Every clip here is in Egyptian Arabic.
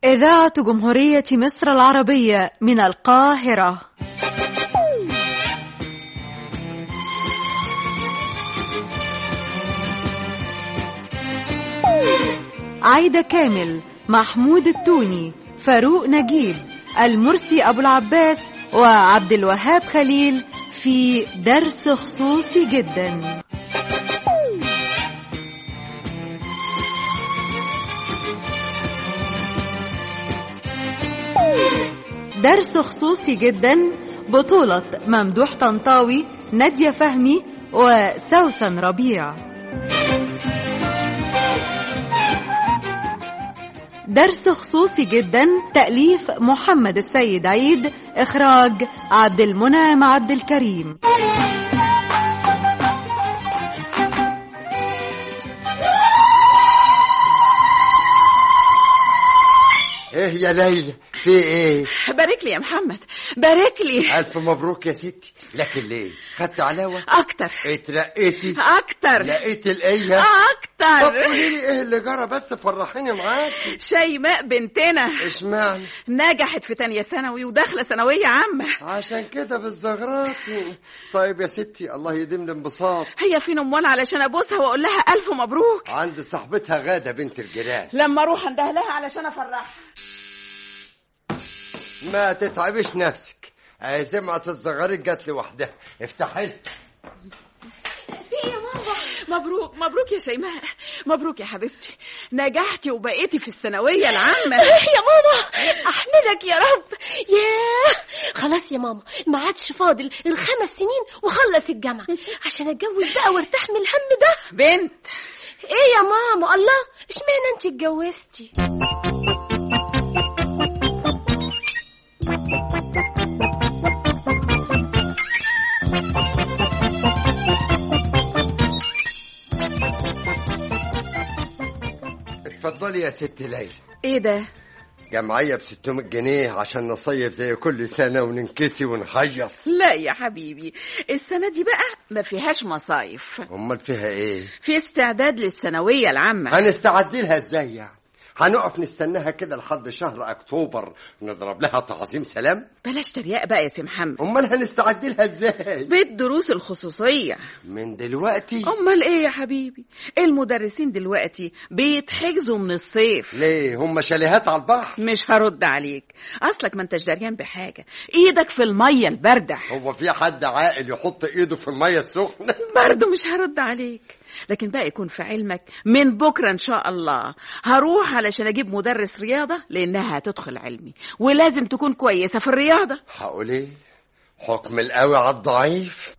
إذاعة جمهورية مصر العربية من القاهرة عايدة كامل محمود التوني فاروق نجيب المرسي أبو العباس وعبد الوهاب خليل في درس خصوصي جدا درس خصوصي جدا بطولة ممدوح طنطاوي نادية فهمي وسوسن ربيع درس خصوصي جدا تأليف محمد السيد عيد إخراج عبد المنعم عبد الكريم ايه يا ليلى في ايه بارك لي يا محمد بارك لي الف مبروك يا ستي لكن ليه خدت علاوه اكتر اترقيتي اكتر لقيت الايه طب اكتر قولي لي ايه اللي جرى بس فرحيني معاكي شيماء بنتنا اشمعنى نجحت في تانية ثانوي وداخلة ثانوية عامة عشان كده بالزغراتي طيب يا ستي الله يديم الانبساط هي فين امال علشان ابوسها واقول لها الف مبروك عند صاحبتها غاده بنت الجيران لما اروح انده لها علشان افرحها ما تتعبش نفسك آه، زمعة الزغاريت جت لوحدها افتحي لها. في يا ماما مبروك مبروك يا شيماء مبروك يا حبيبتي نجحتي وبقيتي في الثانوية العامة يا ماما احمدك يا رب ياه خلاص يا ماما ما عادش فاضل الخمس سنين وخلص الجامعة عشان اتجوز بقى وارتاح من الهم ده بنت ايه يا ماما الله اشمعنى انت اتجوزتي اتفضلي يا ست ليلى ايه ده جمعية ب 600 جنيه عشان نصيف زي كل سنة وننكسي ونهيص لا يا حبيبي السنة دي بقى ما فيهاش مصايف أمال فيها إيه؟ في استعداد للثانوية العامة هنستعد لها إزاي يعني؟ هنقف نستناها كده لحد شهر أكتوبر نضرب لها تعظيم سلام؟ بلاش ترياق بقى يا سي محمد أمال هنستعد لها إزاي؟ بالدروس الخصوصية من دلوقتي؟ امال ايه يا حبيبي المدرسين دلوقتي بيتحجزوا من الصيف ليه؟ هم شاليهات على البحر؟ مش هرد عليك اصلك ما انتش دريان بحاجه ايدك في الميه البارده هو في حد عاقل يحط إيده في المية السخنة؟ برضه مش هرد عليك لكن بقى يكون في علمك من بكره ان شاء الله هروح علشان اجيب مدرس رياضه لانها هتدخل علمي ولازم تكون كويسه في الرياضه هقول إيه؟ حكم القوي على الضعيف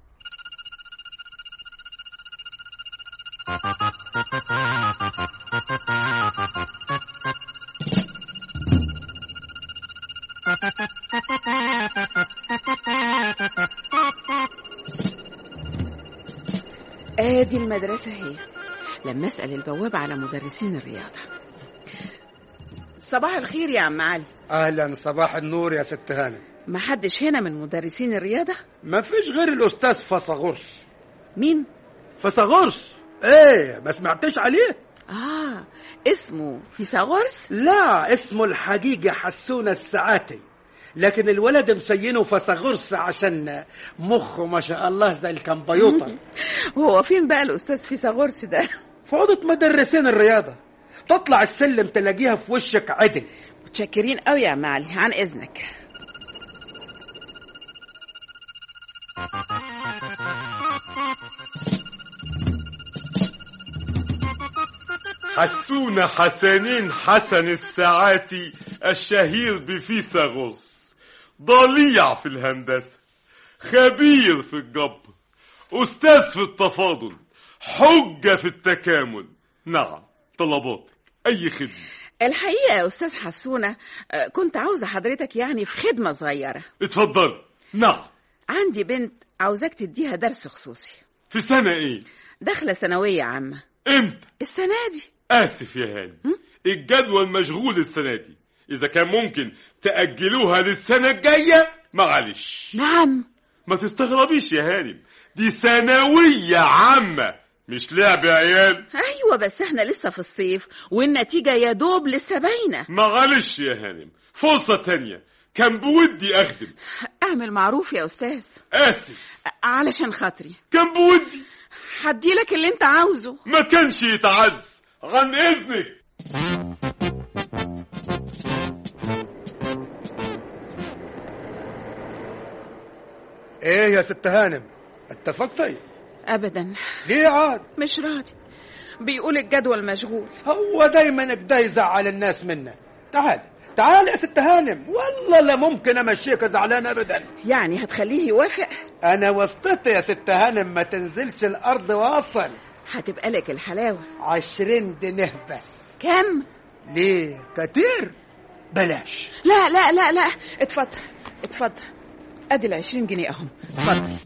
ادي المدرسه اهي لما اسال البواب على مدرسين الرياضه صباح الخير يا عم علي اهلا صباح النور يا ست هانم ما حدش هنا من مدرسين الرياضه ما فيش غير الاستاذ فصغرس مين فصغرس ايه ما سمعتش عليه اه اسمه فيثاغورس لا اسمه الحقيقي حسون الساعاتي لكن الولد مسينه فصغرس عشان مخه ما شاء الله زي الكمبيوتر وهو فين بقى الاستاذ فيثاغورس ده في اوضه مدرسين الرياضه تطلع السلم تلاقيها في وشك عدل متشكرين قوي يا عم علي عن اذنك حسون حسنين حسن الساعاتي الشهير بفيثاغورس ضليع في الهندسة خبير في الجبر أستاذ في التفاضل حجة في التكامل نعم طلباتك أي خدمة الحقيقه يا استاذ حسونه آه، كنت عاوزه حضرتك يعني في خدمه صغيره اتفضل نعم عندي بنت عاوزاك تديها درس خصوصي في سنة إيه داخله ثانويه عامه إمتى السنه دي آسف يا هاني الجدول مشغول السنة دي إذا كان ممكن تأجلوها للسنة الجاية معلش نعم ما تستغربيش يا هانم دي ثانوية عامة مش لعب يا عيال ايوه بس احنا لسه في الصيف والنتيجه يا دوب لسه باينه معلش يا هانم فرصة تانية كان بودي أخدم اعمل معروف يا استاذ آسف علشان خاطري كان بودي هديلك اللي انت عاوزه ما كانش يتعز عن إذنك ايه يا ست هانم اتفقتي ابدا ليه عاد مش راضي بيقول الجدول مشغول هو دايما كده يزعل الناس منا تعال تعال يا ست هانم والله لا ممكن امشيك زعلان ابدا يعني هتخليه يوافق انا وسطت يا ست هانم ما تنزلش الارض واصل هتبقى لك الحلاوه عشرين جنيه بس كم ليه كتير بلاش لا لا لا لا اتفضل اتفضل ادي العشرين جنيه اهم اتفضل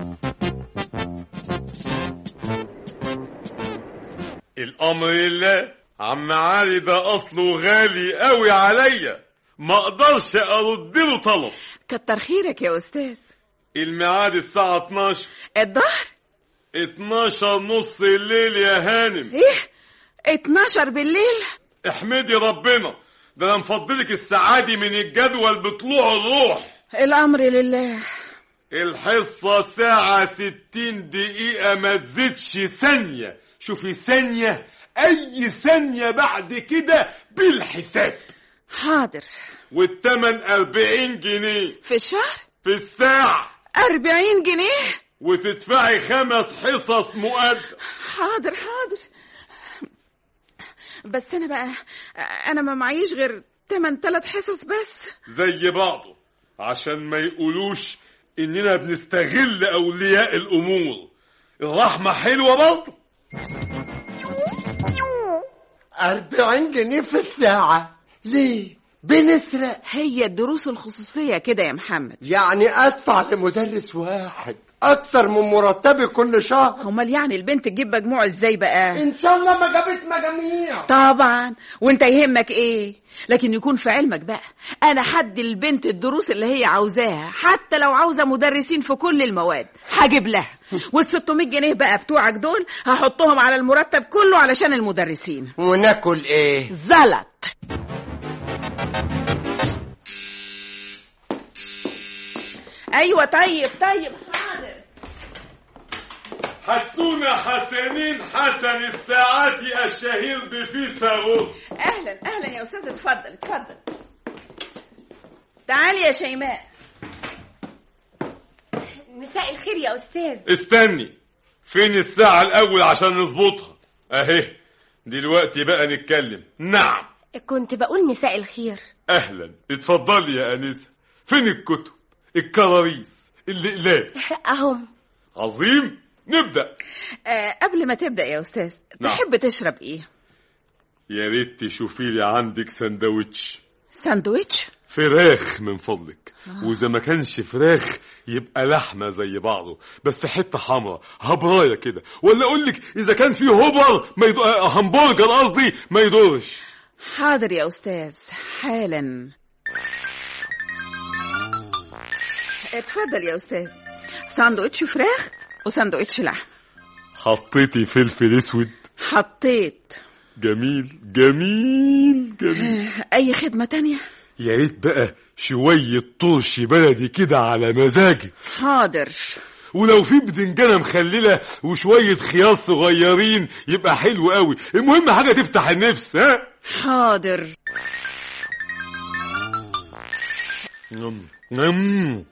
الأمر لله عم علي ده أصله غالي قوي عليا ما أقدرش أرد له طلب كتر خيرك يا استاذ الميعاد الساعة 12 الظهر 12 نص الليل يا هانم ايه 12 بالليل احمدي ربنا ده انا مفضلك السعادي من الجدول بطلوع الروح الامر لله الحصة ساعة ستين دقيقة ما تزيدش ثانية شوفي ثانية أي ثانية بعد كده بالحساب حاضر والتمن أربعين جنيه في الشهر في الساعة أربعين جنيه وتدفعي خمس حصص مقدم حاضر حاضر بس أنا بقى أنا ما معيش غير تمن تلات حصص بس زي بعضه عشان ما يقولوش إننا بنستغل أولياء الأمور الرحمة حلوة برضه أربعين جنيه في الساعة ليه بنسرق هي الدروس الخصوصية كده يا محمد يعني أدفع لمدرس واحد أكثر من مرتبي كل شهر امال يعني البنت تجيب مجموع ازاي بقى إن شاء الله ما جابت مجاميع طبعا وانت يهمك ايه لكن يكون في علمك بقى انا حد البنت الدروس اللي هي عاوزاها حتى لو عاوزه مدرسين في كل المواد هجيب لها وال 600 جنيه بقى بتوعك دول هحطهم على المرتب كله علشان المدرسين وناكل إيه زلط ايوه طيب طيب حاضر حسونا حسنين حسن الساعات الشهير بفيثاغورس اهلا اهلا يا استاذ اتفضل اتفضل تعالي يا شيماء مساء الخير يا استاذ استني فين الساعة الأول عشان نظبطها أهي دلوقتي بقى نتكلم نعم كنت بقول مساء الخير أهلا اتفضلي يا أنسة فين الكتب الكراريس الأقلام اهم عظيم نبدأ آه قبل ما تبدا يا استاذ نعم. تحب تشرب ايه يا ريت تشوفي لي عندك سندوتش ساندويتش فراخ من فضلك واذا ما كانش فراخ يبقى لحمه زي بعضه بس حته حمرا هبرايه كده ولا اقول لك اذا كان في هوبر ما يدو... آه، همبرجر قصدي ما يضرش حاضر يا استاذ حالا اتفضل يا استاذ ساندويتش فراخ وساندويتش لحم حطيتي فلفل اسود حطيت جميل جميل جميل اي خدمه تانية يا ريت بقى شويه طرش بلدي كده على مزاجك حاضر ولو في بدنجانه مخلله وشويه خيار صغيرين يبقى حلو قوي المهم حاجه تفتح النفس ها حاضر نم. نم.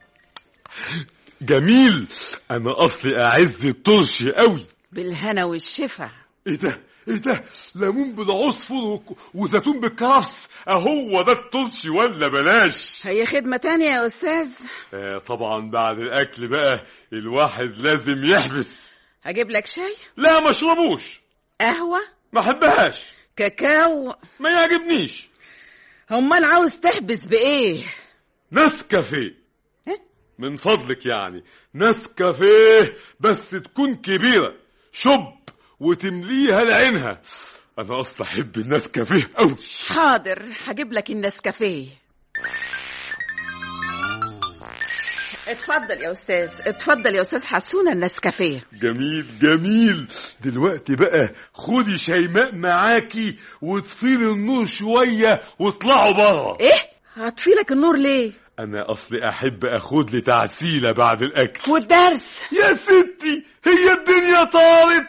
جميل انا اصلي اعز الطرش قوي بالهنا والشفا ايه ده ايه ده ليمون بالعصفر وك- وزيتون بالكرفس اهو ده الطرش ولا بلاش هي خدمه تانية يا استاذ آه طبعا بعد الاكل بقى الواحد لازم يحبس اجيب لك شاي لا ما اشربوش قهوه ما احبهاش كاكاو ما يعجبنيش امال عاوز تحبس بايه نسكافيه إيه؟ من فضلك يعني نسكافيه بس تكون كبيرة شب وتمليها لعينها أنا أصلا أحب النسكافيه أوي حاضر هجيب لك النسكافيه اتفضل يا استاذ اتفضل يا استاذ حسونه النسكافيه جميل جميل دلوقتي بقى خدي شيماء معاكي واطفيلي النور شوية واطلعوا بره ايه هطفي لك النور ليه انا اصلي احب اخد لي تعسيلة بعد الاكل والدرس يا ستي هي الدنيا طارت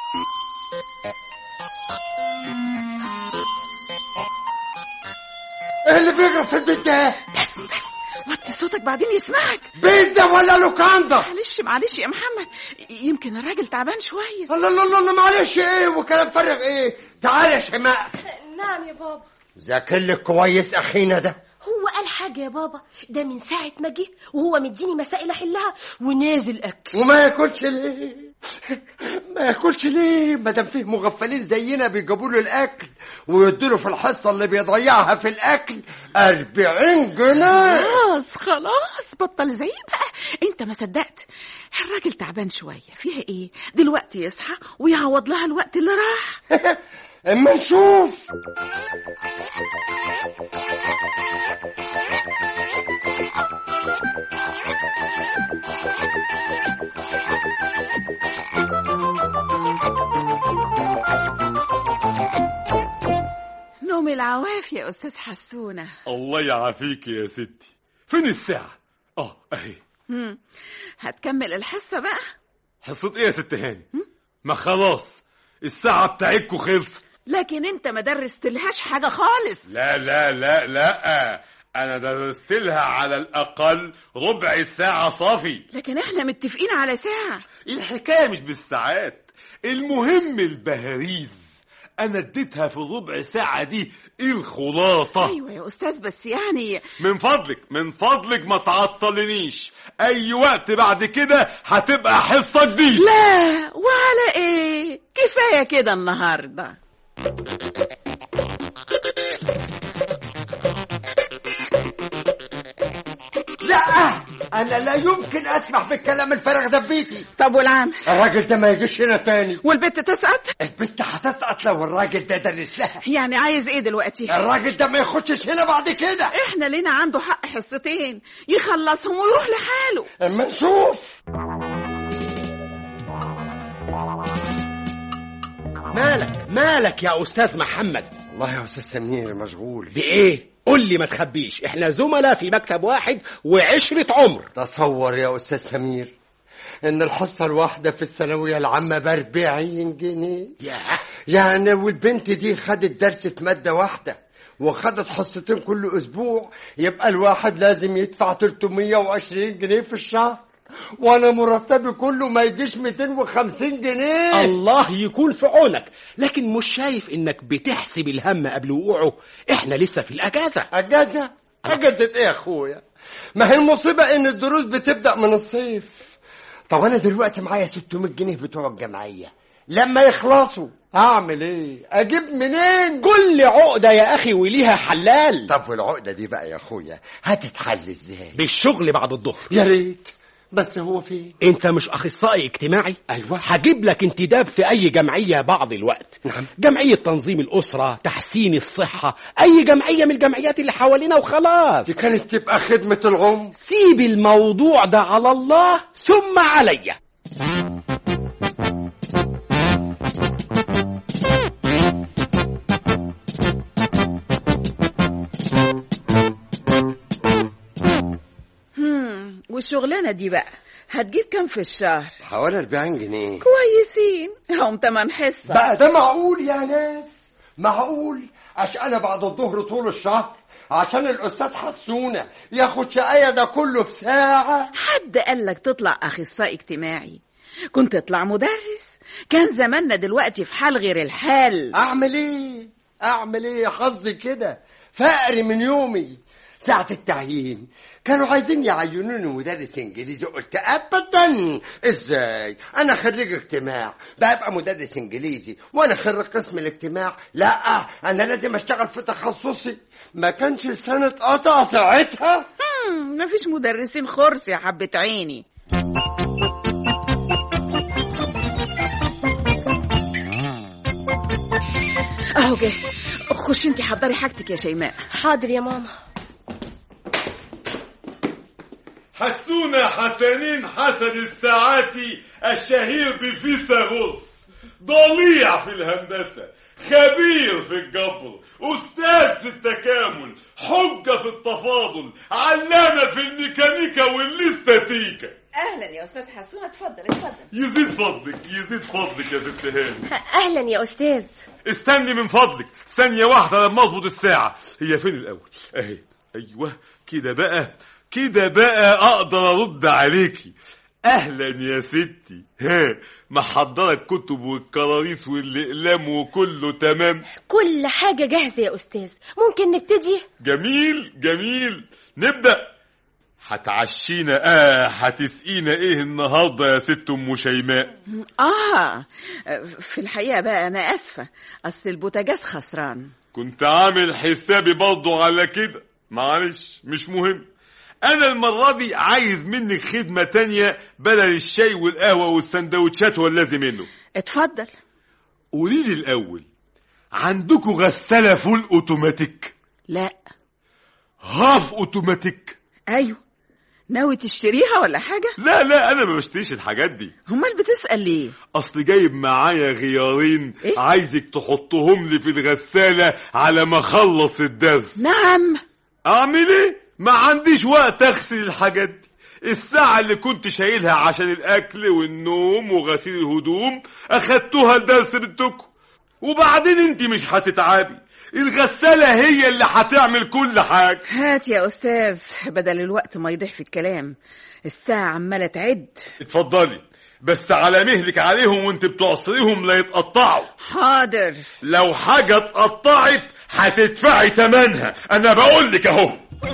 ايه اللي بيجرى في البيت ده بس بس وطي صوتك بعدين يسمعك بيت ده ولا لوكاندا معلش معلش يا محمد يمكن الراجل تعبان شويه الله الله الله الله معلش ايه وكلام فارغ ايه تعالى يا شيماء نعم يا بابا ذاكر لك كويس اخينا ده هو قال حاجة يا بابا ده من ساعة ما جه وهو مديني مسائل أحلها ونازل أكل وما ياكلش ليه ما ياكلش ليه ما دام فيه مغفلين زينا بيجيبوا له الاكل ويدوا له في الحصه اللي بيضيعها في الاكل 40 جنيه خلاص خلاص بطل زي بقى انت ما صدقت الراجل تعبان شويه فيها ايه دلوقتي يصحى ويعوض لها الوقت اللي راح اما نشوف نوم العواف يا استاذ حسونه الله يعافيك يا ستي فين الساعة اه اهي هم. هتكمل الحصه بقى حصة ايه يا ست هاني ما خلاص الساعة بتاعتكوا خلصت لكن انت ما درستلهاش حاجه خالص لا لا لا لا انا درست لها على الاقل ربع ساعة صافي لكن احنا متفقين على ساعه الحكاية مش بالساعات المهم البهاريز انا اديتها في الربع ساعة دي الخلاصة ايوه يا استاذ بس يعني من فضلك من فضلك ما تعطلنيش اي وقت بعد كده هتبقى حصة جديدة لا وعلى ايه كفايه كده النهارده لا انا لا يمكن اسمح بالكلام الفارغ ده في بيتي طب والعام الراجل ده ما يجيش هنا تاني والبت تسقط البنت هتسقط لو الراجل ده درس لها يعني عايز ايه دلوقتي الراجل ده ما يخشش هنا بعد كده احنا لينا عنده حق حصتين يخلصهم ويروح لحاله اما نشوف مالك مالك يا استاذ محمد والله يا استاذ سمير مشغول بايه قول لي ما تخبيش احنا زملاء في مكتب واحد وعشرة عمر تصور يا استاذ سمير ان الحصه الواحده في الثانويه العامه ب 40 جنيه ياه يعني والبنت دي خدت درس في ماده واحده وخدت حصتين كل اسبوع يبقى الواحد لازم يدفع 320 جنيه في الشهر وانا مرتبي كله ما يجيش 250 جنيه الله يكون في عونك لكن مش شايف انك بتحسب الهم قبل وقوعه احنا لسه في الاجازه اجازه اجازه ايه يا اخويا ما هي المصيبه ان الدروس بتبدا من الصيف طب انا دلوقتي معايا 600 جنيه بتوع الجمعيه لما يخلصوا اعمل ايه اجيب منين كل عقده يا اخي وليها حلال طب والعقده دي بقى يا اخويا هتتحل ازاي بالشغل بعد الظهر يا ريت بس هو فين انت مش اخصائي اجتماعي ايوه هجيب لك انتداب في اي جمعيه بعض الوقت نعم. جمعيه تنظيم الاسره تحسين الصحه اي جمعيه من الجمعيات اللي حوالينا وخلاص دي كانت تبقى خدمه العمر سيب الموضوع ده على الله ثم عليا هم والشغلانه دي بقى هتجيب كام في الشهر حوالي 40 جنيه كويسين هم تمن حصه بقى ده معقول يا ناس معقول عشان انا بعد الظهر طول الشهر عشان الاستاذ حسونه ياخد شقايه ده كله في ساعه حد قال لك تطلع اخصائي اجتماعي كنت تطلع مدرس كان زماننا دلوقتي في حال غير الحال اعمل ايه اعمل ايه حظي كده فقري من يومي ساعة التعيين كانوا عايزين يعينوني مدرس انجليزي قلت ابدا ازاي انا خريج اجتماع بقى مدرس انجليزي وانا خريج قسم الاجتماع لا انا لازم اشتغل في تخصصي ما كانش لساني اتقطع ساعتها هم، مفيش مدرسين خرس يا حبة عيني اهو جه خش انت حضري حاجتك يا شيماء حاضر يا ماما حسونا حسنين حسن الساعاتي الشهير بفيثاغورس ضليع في الهندسة خبير في الجبر أستاذ في التكامل حجة في التفاضل علامة في الميكانيكا والاستاتيكا اهلا يا استاذ حسون اتفضل اتفضل يزيد فضلك يزيد فضلك يا ست هاني اهلا يا استاذ استني من فضلك ثانية واحدة لما اظبط الساعة هي فين الأول أهي أيوه كده بقى كده بقى أقدر أرد عليكي أهلا يا ستي ها محضرة الكتب والكراريس والأقلام وكله تمام كل حاجة جاهزة يا أستاذ ممكن نبتدي جميل جميل نبدأ هتعشينا اه هتسقينا ايه النهارده يا ست ام شيماء اه في الحقيقه بقى انا اسفه اصل البوتاجاز خسران كنت عامل حسابي برضه على كده معلش مش مهم انا المرة دي عايز منك خدمة تانية بدل الشاي والقهوة والسندوتشات واللازم منه اتفضل قولي لي الاول عندكم غسالة فول اوتوماتيك لا هاف اوتوماتيك ايوه ناوي تشتريها ولا حاجه لا لا انا ما بشتريش الحاجات دي امال بتسال ليه اصل جايب معايا غيارين إيه؟ عايزك تحطهم لي في الغسالة على ما اخلص الدرس نعم اعمل ايه ما عنديش وقت اغسل الحاجات دي الساعة اللي كنت شايلها عشان الأكل والنوم وغسيل الهدوم أخدتوها الدرس بنتكم وبعدين انت مش هتتعبي الغسالة هي اللي هتعمل كل حاجة هات يا استاذ بدل الوقت ما يضيع في الكلام الساعه عماله تعد اتفضلي بس على مهلك عليهم وانت بتعصريهم لا يتقطعوا حاضر لو حاجة اتقطعت هتدفعي تمنها انا بقول لك اهو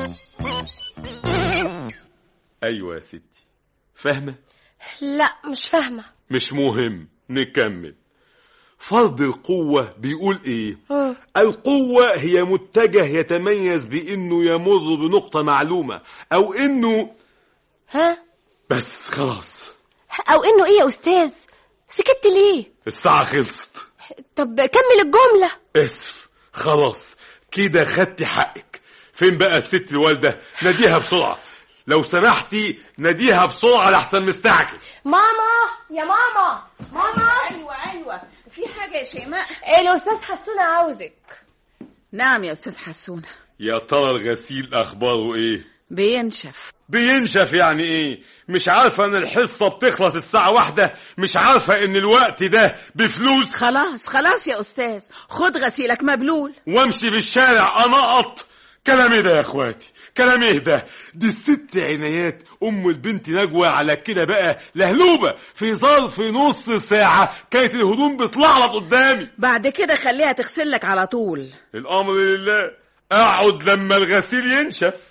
ايوه يا ستي فاهمة لا مش فاهمة مش مهم نكمل فرض القوة بيقول ايه مم. القوة هي متجه يتميز بانه يمر بنقطة معلومة او انه ها بس خلاص أو إنه إيه يا أستاذ سكت ليه الساعة خلصت طب كمل الجملة اسف خلاص كده خدتي حقك فين بقى الست الوالدة ناديها بسرعة لو سمحتي ناديها بسرعة لحسن مستعجل ماما يا ماما ماما ايوه ايوه في حاجه يا شيماء الأستاذ حسونة عاوزك نعم يا استاذ حسون يا ترى الغسيل اخباره ايه بينشف بينشف يعني ايه مش عارفة ان الحصة بتخلص الساعة واحدة مش عارفة ان الوقت ده بفلوس خلاص خلاص يا استاذ خد غسيلك مبلول وامشي في الشارع انقط كلام ايه ده يا اخواتي كلام ايه ده دي الست عنايات ام البنت نجوى على كده بقى لهلوبة في ظرف نص ساعة كانت الهدوم بتلعلط قدامي بعد كده خليها تغسل لك على طول الامر لله اقعد لما الغسيل ينشف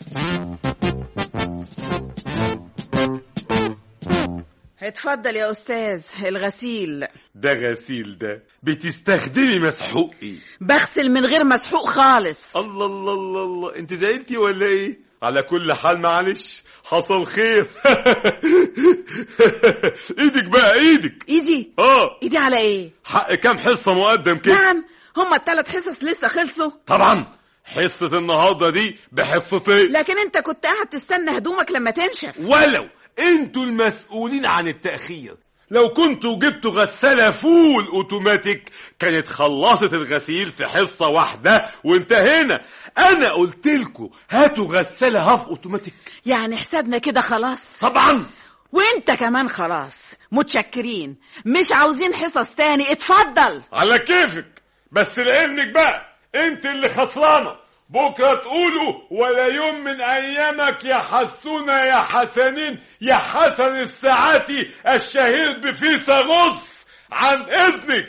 اتفضل يا استاذ الغسيل ده غسيل ده بتستخدمي مسحوق ايه بغسل من غير مسحوق خالص الله الله الله الله انت زعلتي ولا ايه على كل حال معلش حصل خير ايدك بقى ايدك ايدي اه ايدي على ايه حق كام حصه مقدم كده نعم هما الثلاث حصص لسه خلصوا طبعا حصه النهارده دي بحصتين لكن انت كنت قاعد تستنى هدومك لما تنشف ولو انتوا المسؤولين عن التأخير لو كنتوا جبتوا غسالة فول اوتوماتيك كانت خلصت الغسيل في حصة واحدة وانتهينا انا قلت لكم هاتوا غسالة هاف اوتوماتيك يعني حسابنا كده خلاص طبعا وانت كمان خلاص متشكرين مش عاوزين حصص تاني اتفضل على كيفك بس لعلمك بقى انت اللي خسرانة بكرة تقولوا ولا يوم من أيامك يا حسونة يا حسنين يا حسن الساعاتي الشهير بفيثاغورس عن إذنك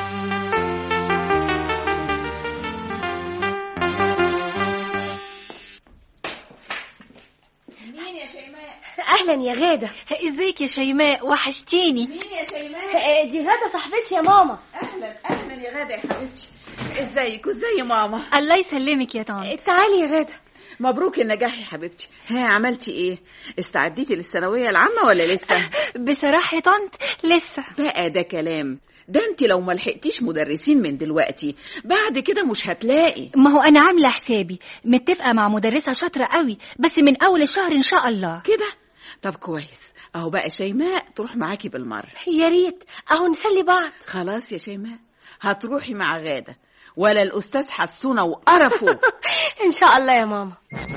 مين يا شيماء أهلا يا غادة ازيك يا شيماء وحشتيني مين يا شيماء دي غادة صاحبتي يا ماما اهلا اهلا يا غاده يا حبيبتي ازيك وازاي ماما الله يسلمك يا طنط تعالي يا غادة مبروك النجاح يا حبيبتي ها عملتي ايه استعديتي للثانويه العامه ولا لسه بصراحة يا طنط لسه بقى ده كلام ده انت لو ما لحقتيش مدرسين من دلوقتي بعد كده مش هتلاقي ما هو انا عاملة حسابي متفقة مع مدرسة شاطرة قوي بس من اول الشهر ان شاء الله كده طب كويس اهو بقى شيماء تروح معاكي بالمره يا ريت اهو نسلي بعض خلاص يا شيماء هتروحي مع غاده ولا الاستاذ حسونه وقرفه ان شاء الله يا ماما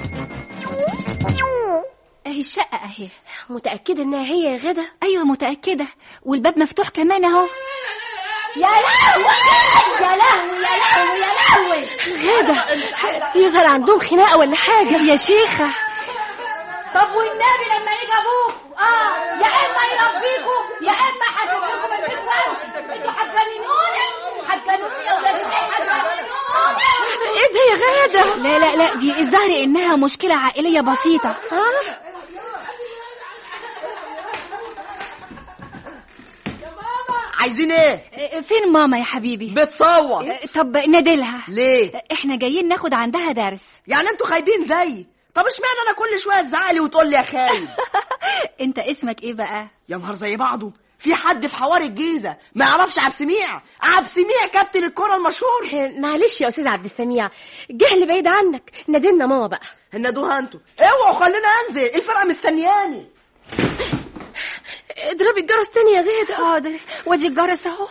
اهي الشقة اهي متاكده انها هي يا غدا ايوه متأكدة والباب مفتوح كمان اهو يا لهوي يا لهوي يا لهوي يا لهوي غدا يظهر عندهم خناقه ولا حاجه يا شيخة طب والنبي لما يجي ابوك اه يا اما يربيكوا يا اما هشوف لكم البيت وامشي انتوا هتجننوني هتجننوني يا ولاد البيت هتجننوني ايه ده يا غدا لا لا لا دي الظاهر انها مشكلة عائلية بسيطة اه عايزين ايه اه، فين ماما يا حبيبي بتصور اه، طب نادلها ليه احنا جايين ناخد عندها درس يعني انتوا خايبين زيي طب اشمعنى انا كل شويه تزعلي وتقول لي يا خايب انت اسمك ايه بقى يا نهار زي بعضه في حد في حوار الجيزه ما يعرفش عبد سميع عبد سميع كابتن الكره المشهور معلش يا استاذ عبد السميع جهل بعيد عنك نادلنا ماما بقى هندوها انتوا اوعوا خلينا انزل الفرقه مستنياني اضربي الجرس تاني يا غدا حاضر وادي الجرس اهو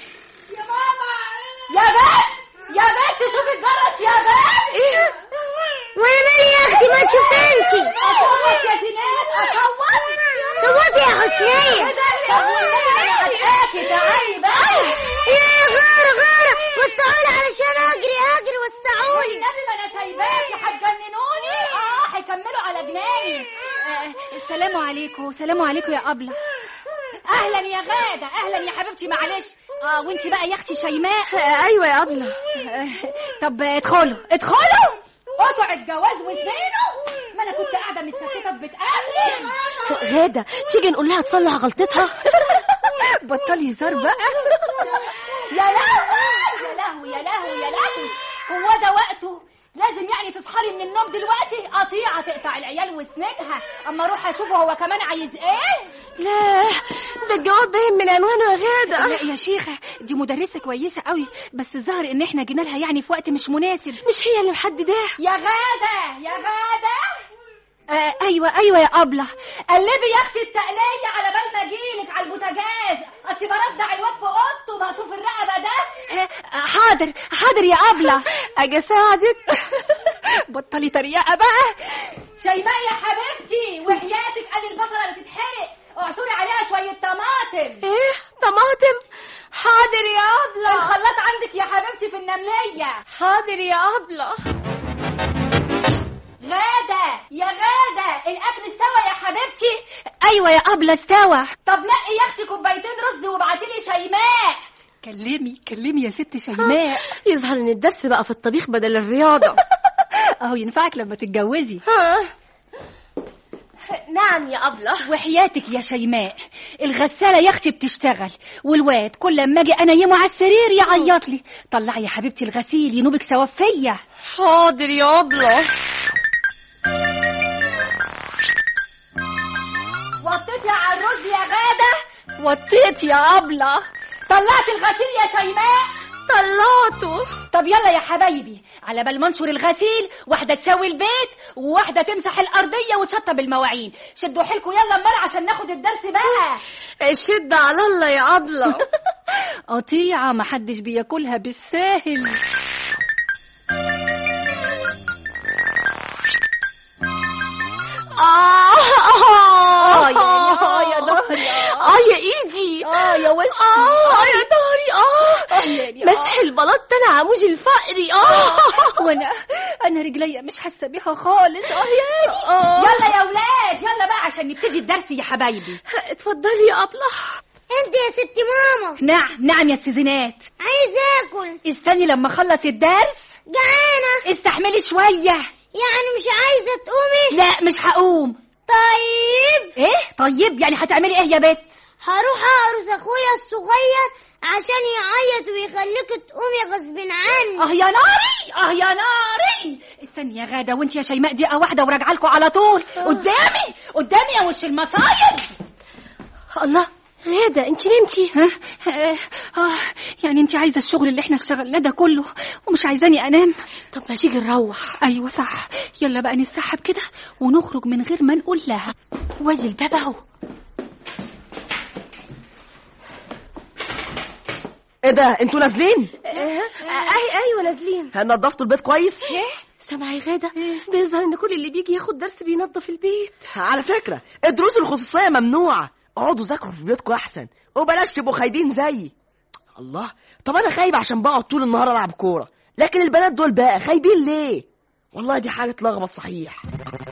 يا بنت يا بنت شوفي الجرس يا بنت ايه وانا مالي يا اختي ما تشوف انت اصوت يا زينات اصوت صوتي يا حسنية طب والنبي انا هتقاكي تعالي بقى يا غارة غارة وسعولي علشان اجري اجري وسعولي والنبي ما انا سايباكي هتجننوني اه هيكملوا على جناني اه، السلام عليكم سلام عليكم يا أبلة اهلا يا غاده اهلا يا حبيبتي معلش اه وانت بقى يا اختي شيماء ايوه يا ابله اه، طب ادخلوا ادخلوا قطع الجواز وزينه ما انا كنت قاعده متسكته في بيت اهلي غادة تيجي نقول لها تصلح غلطتها بطلي هزار بقى يا لهوي يا لهوي يا لهوي يا لهوي هو ده وقته لازم يعني تصحري من النوم دلوقتي قطيعة تقطع العيال وسنينها اما اروح اشوفه هو كمان عايز ايه لا ده الجواب باين من عنوانه يا غادة لا يا شيخة دي مدرسة كويسة قوي بس الظاهر ان احنا جينا لها يعني في وقت مش مناسب مش هي اللي محدداه يا غادة يا غادة آه ايوه ايوه يا أبلة قلبي يا اختي التقلية على بال ما اجيلك على البوتاجاز اصل برضع الواد في اوضته ما اشوف الرقبة ده آه حاضر حاضر يا أبلة اجي اساعدك بطلي تريقة بقى شيماء يا حبيبتي وحياتك قال البصلة اللي تتحرق اعصري عليها شوية طماطم ايه طماطم حاضر يا ابله الخلاط عندك يا حبيبتي في النملية حاضر يا ابله غادة يا غادة الأكل استوى يا حبيبتي ايوه يا أبلة استوى طب نقي يا أختي كوبايتين رز وابعتيلي شيماء كلمي كلمي يا ست شيماء يظهر ان الدرس بقى في الطبيخ بدل الرياضة اهو ينفعك لما تتجوزي نعم يا ابله وحياتك يا شيماء الغسالة يا اختي بتشتغل والواد كل ما اجي انيمه على السرير يعيط لي طلعي يا حبيبتي الغسيل ينوبك سوفية حاضر يا ابله وطيتي على الرز يا غادة وطيت يا ابله طلعت الغسيل يا شيماء طلعته طب يلا يا حبايبي على بال ما انشر الغسيل واحدة تسوي البيت وواحدة تمسح الأرضية وتشطب المواعين شدوا حيلكوا يلا امال عشان ناخد الدرس بقى الشدة على الله يا ابله قطيعة محدش بياكلها بالساهل اه آه يا- آه يا ظهري، اه يا ايدي اه يا وسطي اه يا ظهري اه آه يعني مسح البلاط انا عموج الفقري اه وانا انا رجليا مش حاسه بيها خالص اه يا اه يلا يا ولاد يلا بقى عشان نبتدي الدرس يا حبايبي اتفضلي يا ابله انت يا ست ماما نعم نعم يا استاذينات عايز اكل استني لما اخلص الدرس جعانه استحملي شويه يعني مش عايزه تقومي لا مش هقوم طيب ايه طيب يعني هتعملي ايه يا بت هروح اقرص اخويا الصغير عشان يعيط ويخليك تقومي غصب عني اه يا ناري اه يا ناري استني يا غاده وانت يا شيماء دقيقه واحده وراجعه لكم على طول قدامي قدامي يا وش المصايب الله غادة انت نمتي ها آه, اه يعني انت عايزه الشغل اللي احنا اشتغلناه ده كله ومش عايزاني انام طب ما تيجي نروح ايوه صح يلا بقى نسحب كده ونخرج من غير ما نقول لها وادي الباب اهو ايه ده انتوا نازلين اي ايوه نازلين هل نضفتوا البيت كويس سامعي غاده ده يظهر ان كل اللي بيجي ياخد درس بينظف البيت على فكره الدروس الخصوصيه ممنوعه اقعدوا ذاكروا في بيوتكم احسن وبلاش تبقوا خايبين زيي الله طب انا خايب عشان بقعد طول النهار العب كوره لكن البنات دول بقى خايبين ليه والله دي حاجه تلخبط صحيح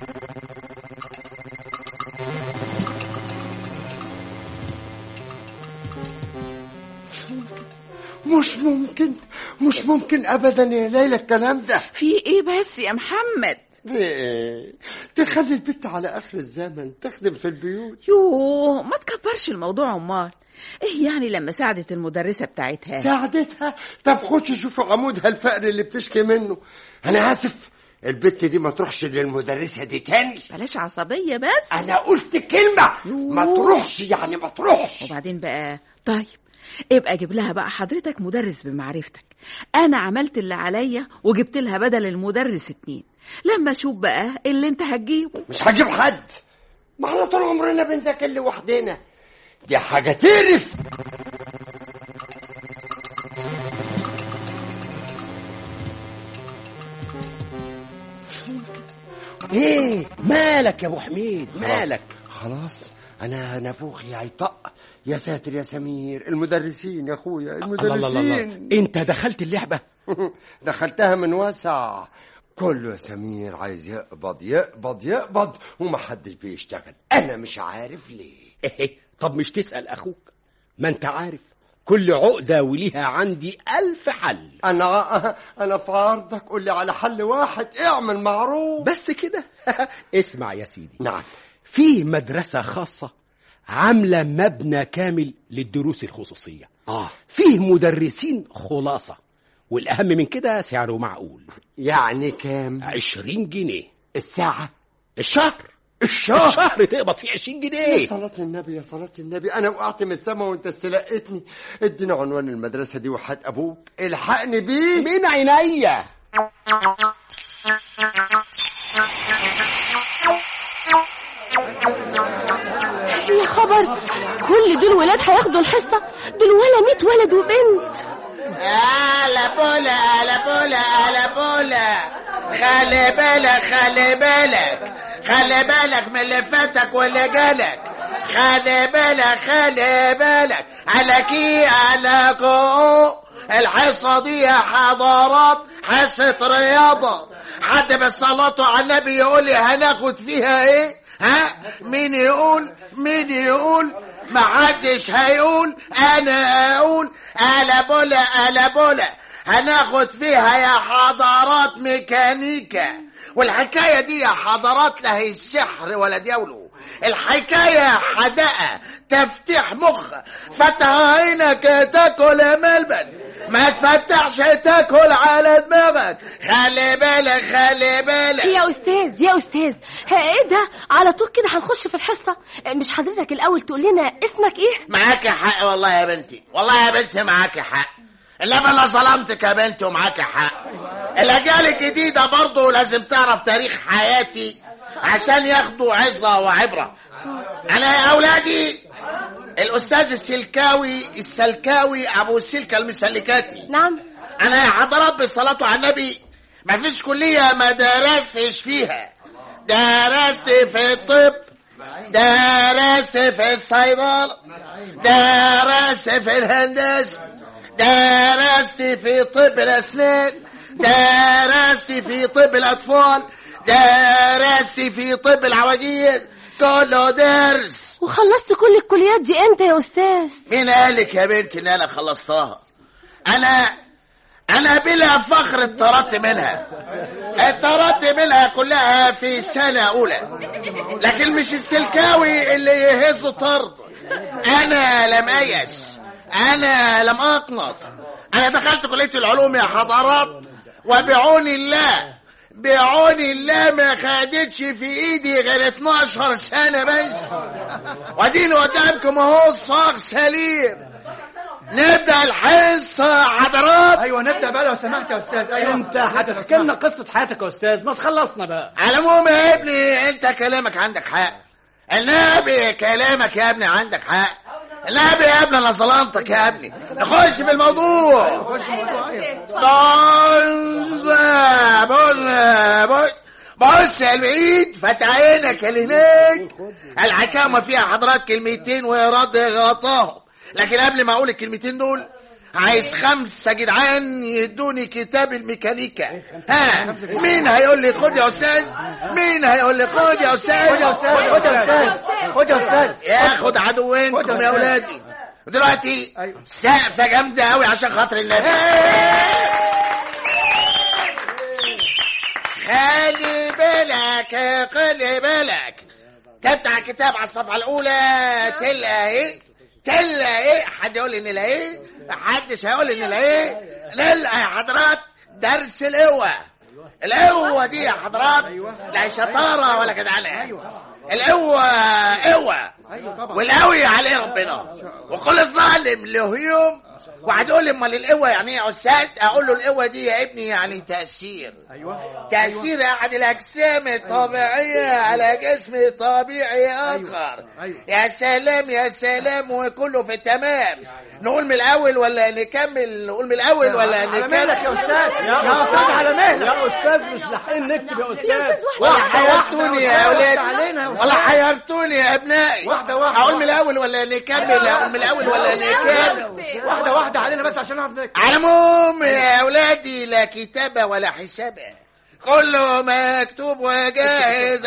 مش ممكن مش ممكن ابدا يا ليلى الكلام ده في ايه بس يا محمد ايه تخلي البت على اخر الزمن تخدم في البيوت يوه ما تكبرش الموضوع امال ايه يعني لما ساعدت المدرسه بتاعتها ساعدتها طب خش شوفوا عمودها الفقري اللي بتشكي منه انا اسف البت دي ما تروحش للمدرسه دي تاني بلاش عصبيه بس انا قلت كلمه ما تروحش يعني ما تروحش وبعدين بقى طيب ابقى جيب لها بقى حضرتك مدرس بمعرفتك انا عملت اللي عليا وجبت لها بدل المدرس اتنين لما اشوف بقى اللي انت هتجيبه مش هجيب حد ما احنا طول عمرنا بنذاكر لوحدنا دي حاجه تقرف ايه مالك يا ابو حميد مالك خلاص انا نافوخي هيطق يا ساتر يا سمير المدرسين يا اخويا الله الله الله الله. المدرسين انت دخلت اللعبه دخلتها من واسع كله يا سمير عايز يقبض يقبض يقبض ومحدش بيشتغل انا مش عارف ليه إيه، طب مش تسال اخوك ما انت عارف كل عقده وليها عندي الف حل انا انا في عرضك قول لي على حل واحد اعمل معروف بس كده اسمع يا سيدي نعم في مدرسه خاصه عامله مبنى كامل للدروس الخصوصيه اه فيه مدرسين خلاصه والاهم من كده سعره معقول يعني كام عشرين جنيه الساعه الشهر الشهر الشهر تقبض فيه عشرين يا جنيه صلاة النبي يا صلاة النبي أنا وقعت من السما وأنت استلقيتني اديني عنوان المدرسة دي وحات أبوك الحقني بيه من عينيا يا خبر كل دول ولاد هياخدوا الحصه دول ولا 100 ولد وبنت على بولا على بولا على بولا خلي بالك خلي بالك خلي بالك من اللي فاتك واللي جالك خلي بالك خلي بالك على كي على كو الحصة دي يا حضارات حصة رياضة حد بالصلاة على النبي يقول لي هناخد فيها ايه ها مين يقول مين يقول ما حدش هيقول انا اقول الا بولا الا بولا هناخد فيها يا حضارات ميكانيكا والحكاية دي يا حضارات لا هي السحر ولا ديوله الحكاية حدقة تفتح مخ فتح عينك تاكل يا ملبن ما تفتحش تاكل على دماغك خلي بالك خلي بالك يا استاذ يا استاذ ها ايه ده على طول كده هنخش في الحصه مش حضرتك الاول تقول لنا اسمك ايه معاك حق والله يا بنتي والله يا بنتي معاك حق انما انا ظلمتك يا بنتي ومعاك حق الاجيال الجديده برضه لازم تعرف تاريخ حياتي عشان ياخدوا عظه وعبره انا يا اولادي الاستاذ السلكاوي السلكاوي ابو السلكه المسلكاتي نعم انا يا حضرات بالصلاه على النبي ما فيش كليه ما درستش فيها درست في الطب درست في الصيدله درست في الهندسه درست في طب الاسنان درست في طب الاطفال درست في طب العواجيز كله درس وخلصت كل الكليات دي امتى يا استاذ مين قالك يا بنتي ان انا خلصتها انا انا بلا فخر اتطردت منها اتطردت منها كلها في سنة أولى لكن مش السلكاوي اللي يهز طرد أنا لم أيأس أنا لم أقنط أنا دخلت كلية العلوم يا حضرات وبعون الله بعون الله ما خدتش في ايدي غير 12 سنة بس واديني قدامكم اهو الصاغ سليم نبدأ الحصة حضرات ايوه نبدا بقى لو سمحت يا استاذ ايوه انت هتحكي لنا قصه حياتك يا استاذ ما تخلصنا بقى على العموم يا ابني انت كلامك عندك حق النبي كلامك يا ابني عندك حق النبي يا ابني انا ظلمتك يا ابني نخش في الموضوع بص بص بص بص يا البعيد فتح عينك اللي هناك الحكامة فيها حضرات كلمتين ويرد غطاهم لكن قبل ما اقول الكلمتين دول عايز خمسة جدعان يدوني كتاب الميكانيكا ها مين هيقول لي خد يا استاذ مين هيقول لي خد يا استاذ خد يا أستاذ، خد يا أستاذ، خد يا أستاذ. ياخد عدوينكم يا اولادي دلوقتي سقفة جامدة قوي عشان خاطر النبي خلي بالك خلي بالك تفتح الكتاب على الصفحة الأولى تلقى إيه؟ تلقى إيه؟ حد يقول لي إن إيه؟ محدش هيقول إن إيه؟ نلقى يا حضرات درس القوة القوة دي يا حضرات لا شطارة ولا جدعنة القوة قوة والقوي عليه ربنا وكل ظالم له يوم واحد يقول لي امال القوه يعني ايه يا استاذ اقول له القوه دي يا ابني يعني تاثير ايوه تاثير احد الاجسام الطبيعيه على جسم طبيعي اخر يا سلام يا سلام وكله في التمام نقول من الاول ولا نكمل نقول من الاول ولا على نكمل مهلك يا أستاذ يا أستاذ على مهلك يا أستاذ مش لاحقين نكتب يا أستاذ ولا حيرتوني يا اولاد علينا يا أستاذ. ولا حيرتوني يا ابنائي واحدة واحدة. اقول من الاول ولا نكمل اقول من الاول ولا نكمل واحدة واحدة علينا بس عشان نعرف نكتب على العموم يا اولادي لا كتابة ولا حسابة كله مكتوب وجاهز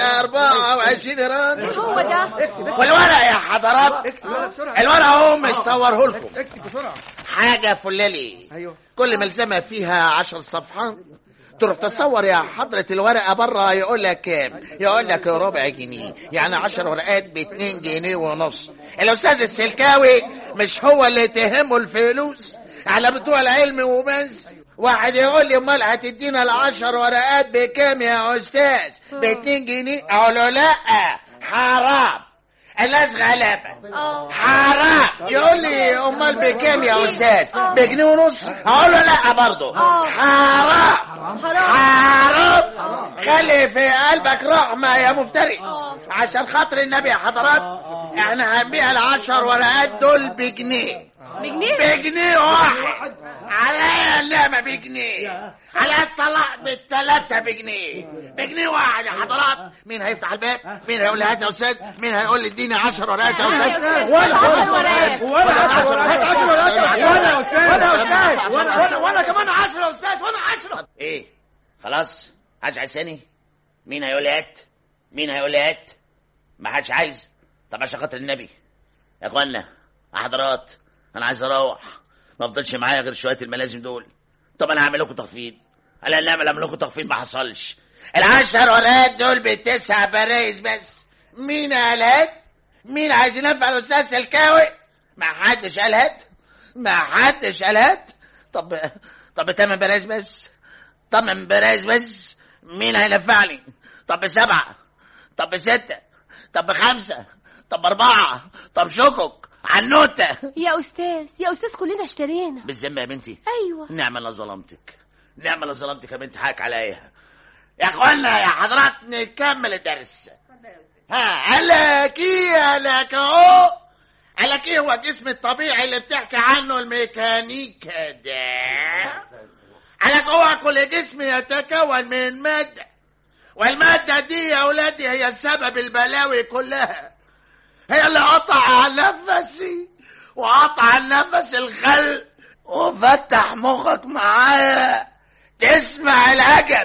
24 رن هو ده والورق يا حضرات الورق اهو مصوره لكم اكتب بسرعة حاجة فلالي ايوه كل ملزمة فيها عشر صفحات تروح تصور يا حضرة الورقة بره يقول لك كام يقول لك ربع جنيه يعني عشر ورقات باتنين جنيه ونص الأستاذ السلكاوي مش هو اللي تهمه الفلوس على بتوع العلم وبس واحد يقول لي امال هتدينا العشر ورقات بكام يا استاذ باتنين جنيه اقول له لا حرام الناس غلابه حرام يقول لي امال بكام يا استاذ بجنيه ونص اقول له لا برضه حرام حرام خلي في قلبك رحمه يا مفتري عشان خاطر النبي يا حضرات احنا هنبيع العشر ورقات دول بجنيه بجنيه بجنيه واحد على النعمة بجنيه على الطلاق بالثلاثة بجنيه بجنيه واحد يا حضرات مين هيفتح الباب مين هيقول لي هات يا استاذ مين هيقول لي اديني 10 ورقات يا استاذ ولا عشر ورقات. ولا عشر ورقات عشر ورقات ولا يا أستاذ ولا يا أستاذ ولا- ولا ولا كمان عشرة يا أستاذ ولا عشرة ايه خلاص حدش عايزاني مين هيقول لي هات مين هيقول لي هات ما حدش عايز طب عشان خاطر النبي يا اخوانا يا حضرات انا عايز اروح ما افضلش معايا غير شويه الملازم دول طب انا هعمل لكم تخفيض انا اللي اعمل اعمل لكم تخفيض ما حصلش العشر ورقات دول بتسع برايز بس مين قال هات مين عايز ينفع الاستاذ سلكاوي ما حدش قال هات ما حدش قال هات طب طب تمن برايز بس طب برايز بس مين هينفع لي طب سبعة طب ستة طب خمسة طب أربعة طب شكك عنوتة يا استاذ يا استاذ كلنا اشترينا بالذمة يا بنتي ايوه نعم انا ظلمتك نعم انا ظلمتك يا بنت حقك عليا يا اخوانا يا حضرات نكمل الدرس ها قالك ايه قالك اهو قالك ايه هو الجسم الطبيعي اللي بتحكي عنه الميكانيكا ده قالك هو كل جسم يتكون من مادة والمادة دي يا ولادي هي سبب البلاوي كلها هي اللي قطع نفسي وقطع النفس الخلق وفتح مخك معايا تسمع العجب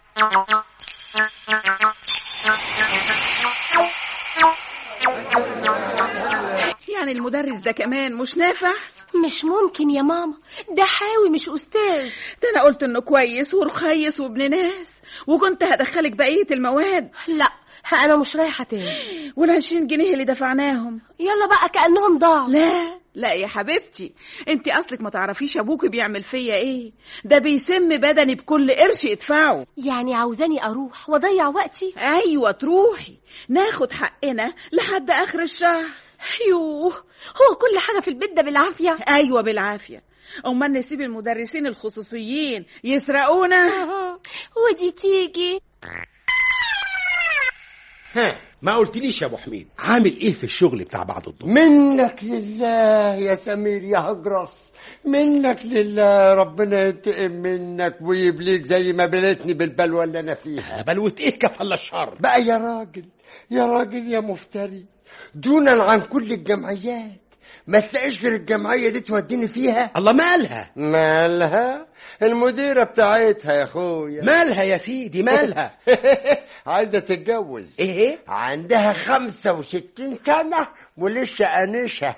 يعني المدرس ده كمان مش نافع مش ممكن يا ماما ده حاوي مش استاذ ده انا قلت انه كويس ورخيص وابن ناس وكنت هدخلك بقية المواد لا انا مش رايحه تاني والعشرين جنيه اللي دفعناهم يلا بقى كانهم ضاعوا لا لا يا حبيبتي انت اصلك ما تعرفيش ابوكي بيعمل فيا ايه ده بيسم بدني بكل قرش يدفعه يعني عاوزاني اروح واضيع وقتي ايوه تروحي ناخد حقنا لحد اخر الشهر يوه هو كل حاجه في البيت ده بالعافيه ايوه بالعافيه امال نسيب المدرسين الخصوصيين يسرقونا ودي تيجي ها ما قلتليش يا ابو حميد عامل ايه في الشغل بتاع بعض الظهر منك لله يا سمير يا هجرس منك لله ربنا ينتقم منك ويبليك زي ما بلتني بالبلوى اللي انا فيها بلوة ايه كفل الشر بقى يا راجل يا راجل يا مفتري دونا عن كل الجمعيات ما تلاقيش غير الجمعية دي توديني فيها الله مالها مالها المديرة بتاعتها يا اخويا مالها يا سيدي مالها عايزة تتجوز ايه عندها خمسة وستين سنة ولسه أنشة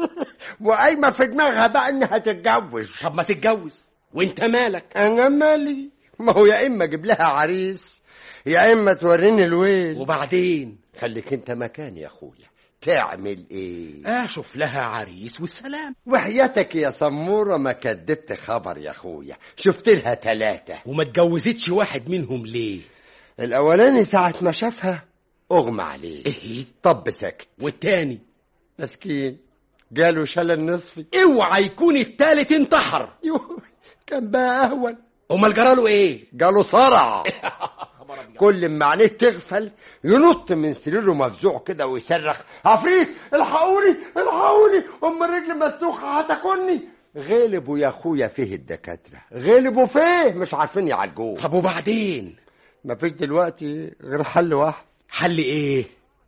وقايمة في دماغها بقى إنها تتجوز طب ما تتجوز وانت مالك أنا مالي ما هو يا إما أجيب لها عريس يا إما توريني الويل وبعدين خليك أنت مكاني يا أخويا تعمل إيه اشوف لها عريس والسلام وحياتك يا سمورة ما كدبت خبر يا أخويا شفت لها ثلاثة وما اتجوزتش واحد منهم ليه الأولاني ساعة ما شافها أغمى عليه ايه طب سكت والتاني مسكين جاله شلل نصفي اوعى يكون التالت انتحر يوه كان بقى أهون امال جراله ايه جاله صرع كل ما عينيه تغفل ينط من سريره مفزوع كده ويصرخ عفريت الحقوني الحقوني ام الرجل مسلوخه هتاكلني غلبوا يا اخويا فيه الدكاتره غلبوا فيه مش عارفين يعالجوه طب وبعدين مفيش دلوقتي غير حل واحد حل ايه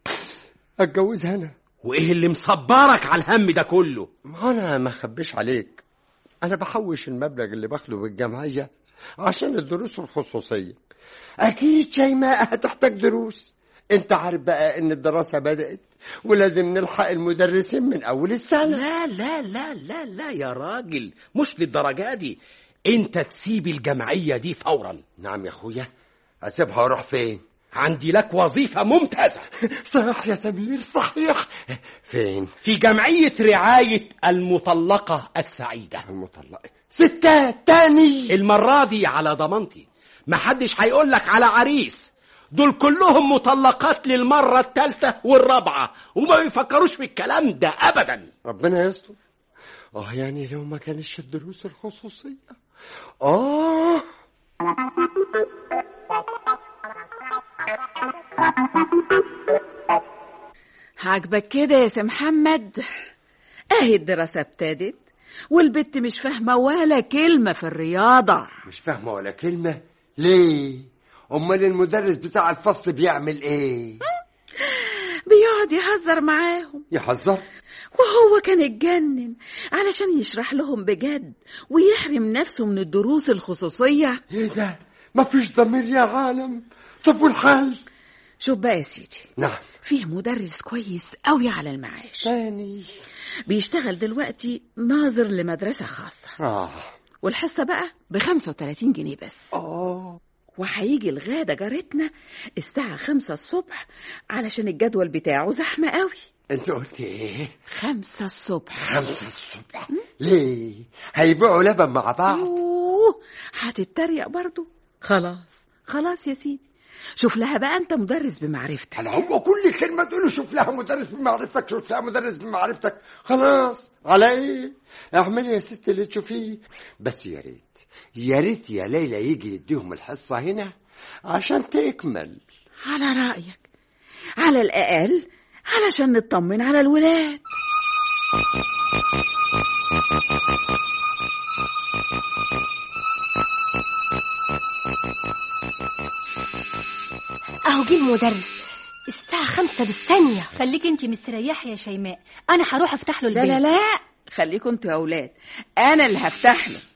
اتجوزها انا وايه اللي مصبرك على الهم ده كله ما انا ما اخبيش عليك انا بحوش المبلغ اللي باخده بالجمعيه عشان الدروس الخصوصيه اكيد شيماء هتحتاج دروس انت عارف بقى ان الدراسه بدات ولازم نلحق المدرسين من اول السنه لا لا لا لا لا يا راجل مش للدرجة دي انت تسيب الجمعية دي فورا نعم يا اخويا اسيبها واروح فين عندي لك وظيفة ممتازة صح يا سمير صحيح فين في جمعية رعاية المطلقة السعيدة المطلقه ستات تاني المرة دي على ضمانتي محدش هيقول لك على عريس دول كلهم مطلقات للمرة الثالثة والرابعة وما بيفكروش في الكلام ده أبدا ربنا يستر اه يعني لو ما كانش الدروس الخصوصيه اه عاجبك كده يا سي محمد اهي الدراسة ابتدت والبت مش فاهمة ولا كلمة في الرياضة مش فاهمه ولا كلمه ليه امال المدرس بتاع الفصل بيعمل ايه بيقعد يهزر معاهم يحذر وهو كان اتجنن علشان يشرح لهم بجد ويحرم نفسه من الدروس الخصوصية ايه ده مفيش ضمير يا عالم طب والحل شوف بقى يا سيدي نعم فيه مدرس كويس قوي على المعاش تاني بيشتغل دلوقتي ناظر لمدرسة خاصة اه والحصة بقى ب 35 جنيه بس اه وهيجي الغادة جارتنا الساعة خمسة الصبح علشان الجدول بتاعه زحمة قوي انت قلت ايه خمسة الصبح خمسة الصبح ليه هيبيعوا لبن مع بعض يوه هتتريق برضو خلاص خلاص يا سيدي شوف لها بقى انت مدرس بمعرفتك على هو كل كلمة تقول شوف لها مدرس بمعرفتك شوف لها مدرس بمعرفتك خلاص على ايه اعملي يا ست اللي تشوفيه بس يا ريت يا ريت يا ليلى يجي يديهم الحصة هنا عشان تكمل على رأيك على الأقل علشان نطمن على الولاد اهو جه المدرس الساعة خمسة بالثانية خليك انت مستريحه يا شيماء انا هروح افتح له لا البيت لا لا خليكم انتوا يا أولاد أنا اللي هفتح له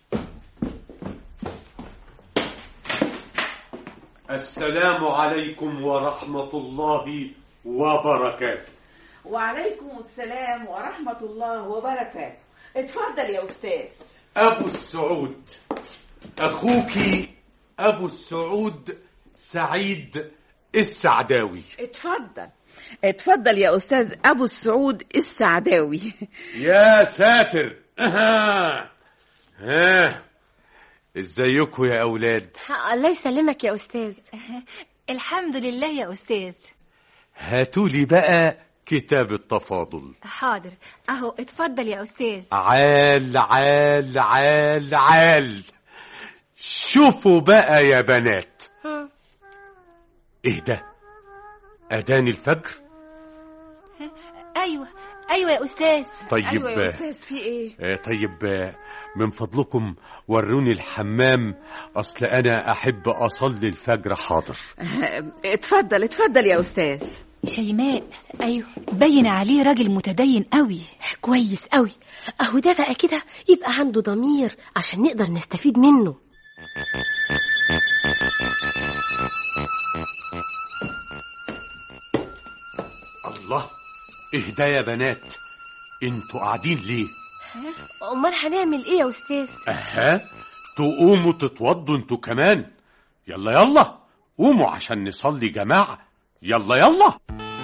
السلام عليكم ورحمة الله وبركاته وعليكم السلام ورحمة الله وبركاته اتفضل يا أستاذ أبو السعود أخوك أبو السعود سعيد السعداوي اتفضل اتفضل يا أستاذ أبو السعود السعداوي يا ساتر ها ها ازيكم يا أولاد الله يسلمك يا أستاذ الحمد لله يا استاذ هاتولي بقى كتاب التفاضل حاضر اهو اتفضل يا استاذ عال عال عال عال شوفوا بقى يا بنات ايه ده أذان الفجر ايوه ايوه يا استاذ طيب ايوه يا استاذ في ايه آه، طيب آه، من فضلكم وروني الحمام أصل أنا أحب أصلي الفجر حاضر آه، اتفضل اتفضل يا استاذ شيماء ايوه باين عليه راجل متدين قوي كويس قوي اهو ده بقى كده يبقى عنده ضمير عشان نقدر نستفيد منه الله اهدى يا بنات انتوا قاعدين ليه امال هنعمل ايه يا استاذ اها تقوموا تتوضوا انتوا كمان يلا يلا قوموا عشان نصلي جماعة يلا يلا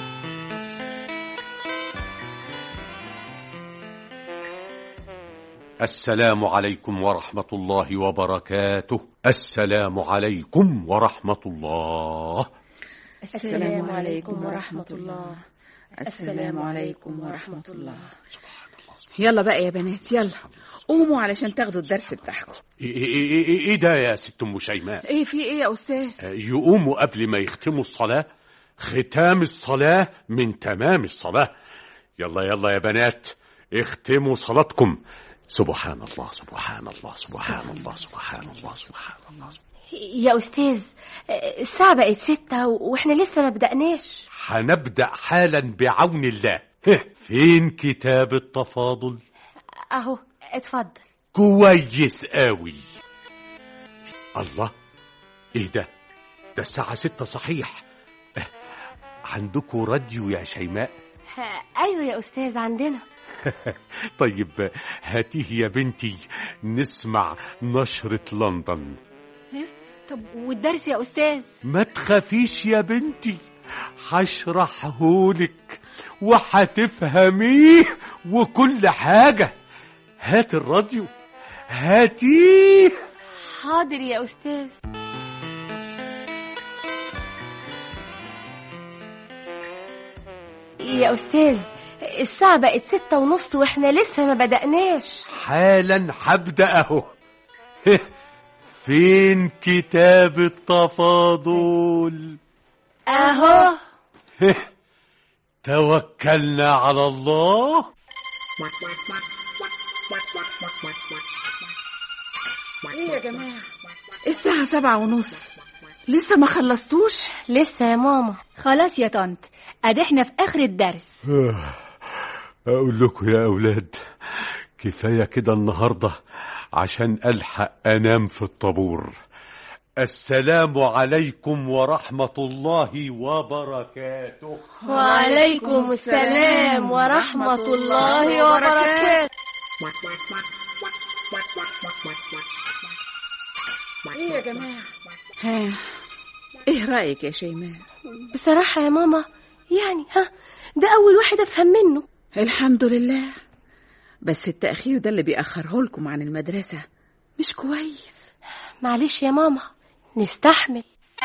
السلام عليكم ورحمة الله وبركاته السلام عليكم ورحمة الله السلام عليكم ورحمة الله السلام عليكم ورحمة الله يلا بقى يا بنات يلا قوموا علشان تاخدوا الدرس بتاعكم ايه, إيه, إيه, إيه, إيه ده يا ست ام شيماء ايه في ايه يا استاذ يقوموا قبل ما يختموا الصلاة ختام الصلاة من تمام الصلاة يلا يلا يا بنات اختموا صلاتكم سبحان الله سبحان الله سبحان الله سبحان الله سبحان الله يا استاذ الساعه بقت ستة واحنا لسه ما بدأناش هنبدأ حالا بعون الله هه، فين كتاب التفاضل اهو اتفضل كويس قوي الله ايه ده ده الساعة ستة صحيح اه، عندكوا راديو يا شيماء ايوه يا استاذ عندنا طيب هاتيه يا بنتي نسمع نشرة لندن طب والدرس يا استاذ ما تخافيش يا بنتي هشرحهولك وهتفهميه وكل حاجة هات الراديو هاتيه حاضر يا استاذ يا استاذ الساعة بقت ستة ونص واحنا لسه ما بدأناش حالا هبدأ اهو فين كتاب التفاضل اهو توكلنا على الله ايه يا جماعة الساعة سبعة ونص لسه ما خلصتوش لسه يا ماما خلاص يا طنط ادي احنا في اخر الدرس أقول لكم يا أولاد كفاية كده النهاردة عشان ألحق أنام في الطابور السلام عليكم ورحمة الله وبركاته وعليكم السلام ورحمة الله وبركاته ايه يا جماعة ها ايه رأيك يا شيماء بصراحة يا ماما يعني ها ده أول واحد أفهم منه الحمد لله بس التأخير ده اللي بيأخره لكم عن المدرسة مش كويس معلش يا ماما نستحمل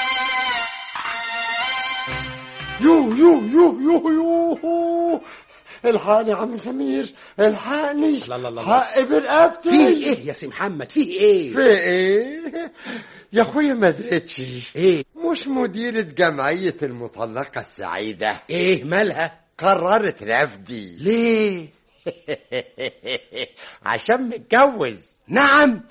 يو يو يو يو يو الحقني يا عم سمير الحقني لا لا لا. حق برقبتي فيه ايه يا سي محمد فيه ايه في ايه يا اخويا ما دريتش ايه مش مديرة جمعية المطلقة السعيدة ايه مالها قررت رفضي ليه عشان متجوز نعم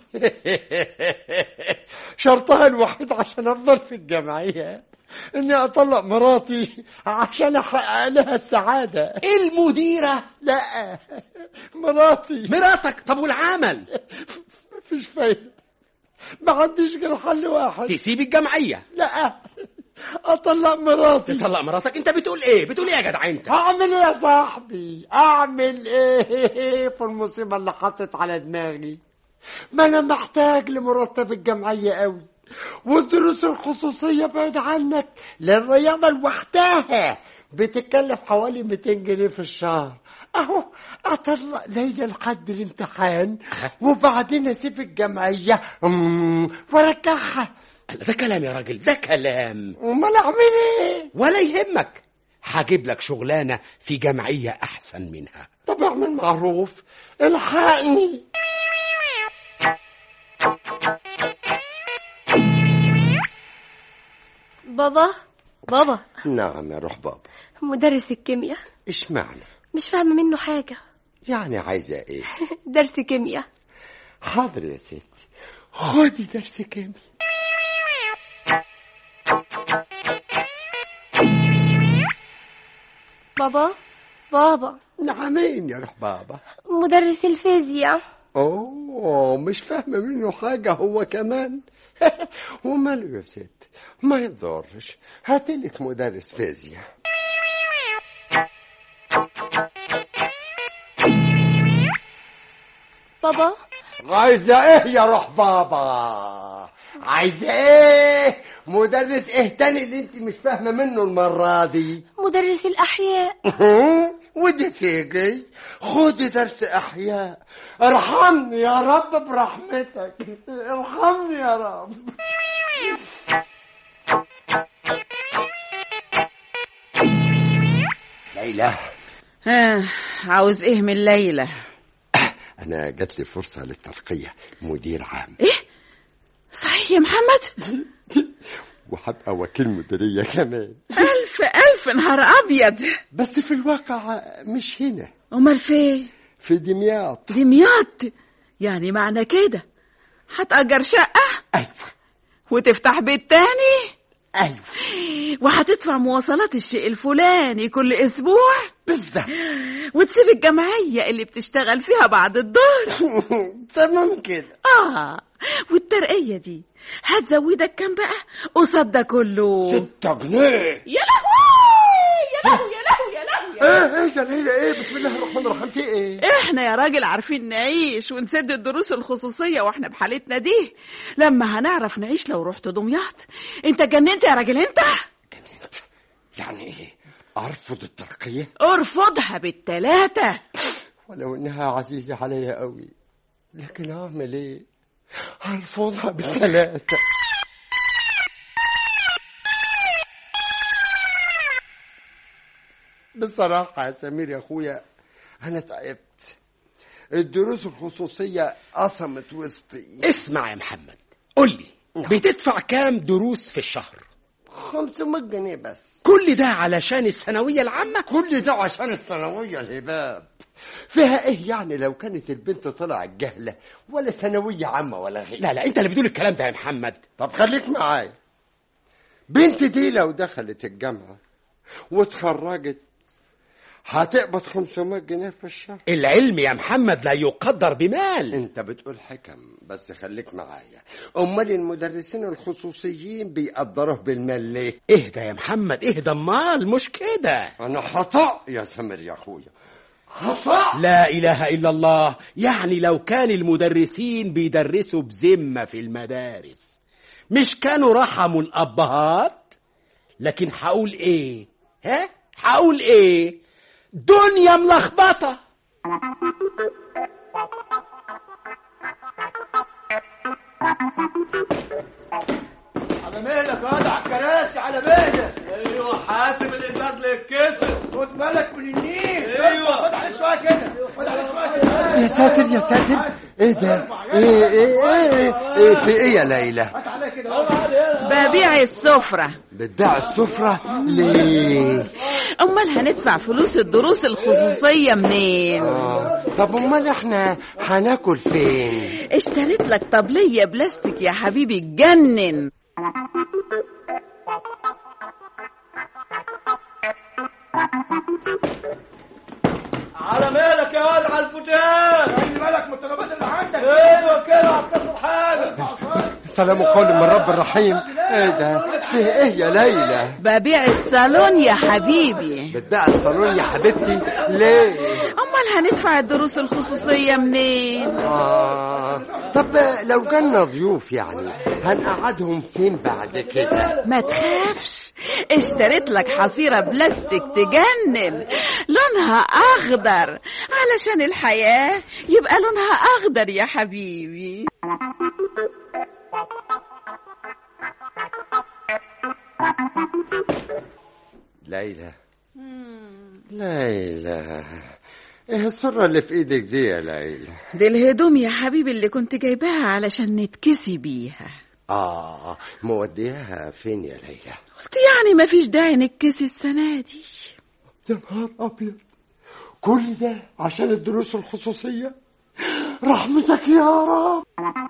شرطها الوحيد عشان افضل في الجمعية اني اطلق مراتي عشان احقق لها السعادة المديرة لا مراتي مراتك طب والعمل مفيش فايدة ما عنديش غير حل واحد تسيب الجمعية لا اطلق مراتي تطلق مراتك انت بتقول ايه بتقول ايه يا جدع انت اعمل ايه يا صاحبي اعمل ايه في المصيبة اللي حطت على دماغي ما انا محتاج لمرتب الجمعية قوي والدروس الخصوصية بعيد عنك للرياضة لوحدها بتتكلف حوالي 200 جنيه في الشهر اهو اطلق ليلة لحد الامتحان وبعدين اسيب الجمعية أمم، وارجعها ده كلام يا راجل ده كلام امال اعمل ايه ولا يهمك هجيب لك شغلانة في جمعية أحسن منها طب اعمل معروف الحقني بابا بابا نعم يا روح بابا مدرس الكيمياء ايش معنى مش فاهمة منه حاجة يعني عايزة ايه درس كيمياء حاضر يا ستي خدي درس كامل بابا بابا نعمين يا روح بابا مدرس الفيزياء اوه مش فاهمة منه حاجة هو كمان وماله يا ست ما يضرش هاتلك مدرس فيزياء بابا عايزة ايه يا روح بابا عايزة ايه مدرس ايه تاني اللي انت مش فاهمة منه المرة دي مدرس الأحياء ودي تيجي خدي درس احياء ارحمني يا رب برحمتك ارحمني يا رب ليلى آه عاوز ايه من ليلى انا جات لي فرصة للترقية مدير عام ايه صحيح يا محمد وهبقى وكيل مديرية كمان الف الف نهار ابيض بس في الواقع مش هنا امال فين في دمياط دمياط يعني معنى كده هتأجر شقة ايوه وتفتح بيت تاني ايوه وهتدفع مواصلات الشيء الفلاني كل اسبوع بالظبط وتسيب الجمعية اللي بتشتغل فيها بعد الظهر تمام كده اه والترقية دي هتزودك كام بقى قصاد ده كله ستة جنيه يا لهوي يا لهوي يا لهوي يا لهوي يا لهوي. ايه ايه يا ليلى ايه بسم الله الرحمن الرحيم في ايه احنا يا راجل عارفين نعيش ونسد الدروس الخصوصية واحنا بحالتنا دي لما هنعرف نعيش لو رحت دمياط انت جننت يا راجل انت يعني ايه ارفض الترقية ارفضها بالتلاتة ولو انها عزيزة عليا قوي لكن اعمل ايه هرفضها بالثلاثة بصراحة يا سمير يا اخويا انا تعبت الدروس الخصوصية قصمت وسطي اسمع يا محمد قول لي بتدفع كام دروس في الشهر 500 جنيه بس كل ده علشان الثانوية العامة كل ده عشان الثانوية الهباب فيها ايه يعني لو كانت البنت طلعت جهلة ولا ثانوية عامة ولا غير لا لا انت اللي بتقول الكلام ده يا محمد طب خليك معايا بنت دي لو دخلت الجامعة واتخرجت هتقبض 500 جنيه في الشهر العلم يا محمد لا يقدر بمال انت بتقول حكم بس خليك معايا امال المدرسين الخصوصيين بيقدروه بالمال ليه اهدى يا محمد اهدى امال مش كده انا خطأ يا سمير يا اخويا خطأ لا اله الا الله يعني لو كان المدرسين بيدرسوا بذمة في المدارس مش كانوا رحموا الابهات لكن هقول ايه ها هقول ايه دنيا ملخبطه على مهلك يا واد على الكراسي على مهلك ايوه حاسب الازاز للكسر خد بالك من النيل ايوه خد عليك شويه كده خد عليك شويه كده يا ساتر يا ساتر ايه ده ايه ايه ايه, إيه في ايه يا ليلى هات عليا كده اهو عادي ببيع السفرة بتباع السفرة ليه امال هندفع فلوس الدروس الخصوصية منين آه. طب امال احنا هناكل فين اشتريت لك طبلية بلاستيك يا حبيبي تجنن على مالك يا واد على الفتان خلي بالك من الطلبات اللي عندك ايوه كده هتكسر حاجه السلام قول من رب الرحيم ايه ده في ايه يا ليلى ببيع الصالون يا حبيبي بتباع الصالون يا حبيبتي ليه امال هندفع الدروس الخصوصية منين آه. طب لو جالنا ضيوف يعني هنقعدهم فين بعد كده ما تخافش اشتريت لك حصيرة بلاستيك تجنن لونها أخضر علشان الحياة يبقى لونها أخضر يا حبيبي ليلى ليلى ايه السرة اللي في ايدك دي يا ليلى دي الهدوم يا حبيبي اللي كنت جايباها علشان نتكسي بيها اه مودياها فين يا ليلى قلت يعني ما فيش داعي نكسي السنة دي يا نهار ابيض كل ده عشان الدروس الخصوصيه رحمتك يا رب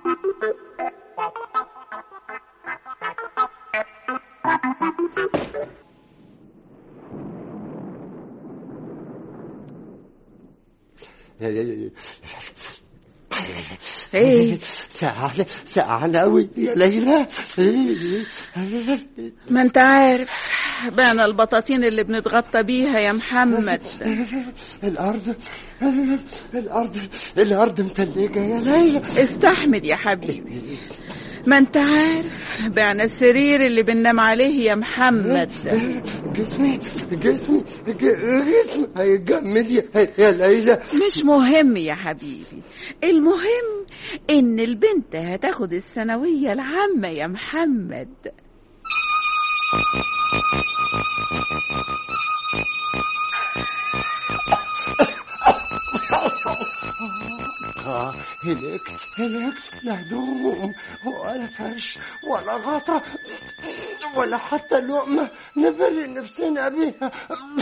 ايه ساعة ساعة أوي يا ليلى ما انت عارف بان البطاطين اللي بنتغطى بيها يا محمد الأرض الأرض الأرض متلجة يا ليلى استحمل يا حبيبي ما انت عارف بعنا السرير اللي بننام عليه يا محمد جسمي جسمي جسمي هيتجمد يا يا ليلى مش مهم يا حبيبي المهم ان البنت هتاخد الثانوية العامة يا محمد آه هلكت هلكت لا هدوم ولا فرش ولا غطا ولا حتى لقمة نبري نفسنا بيها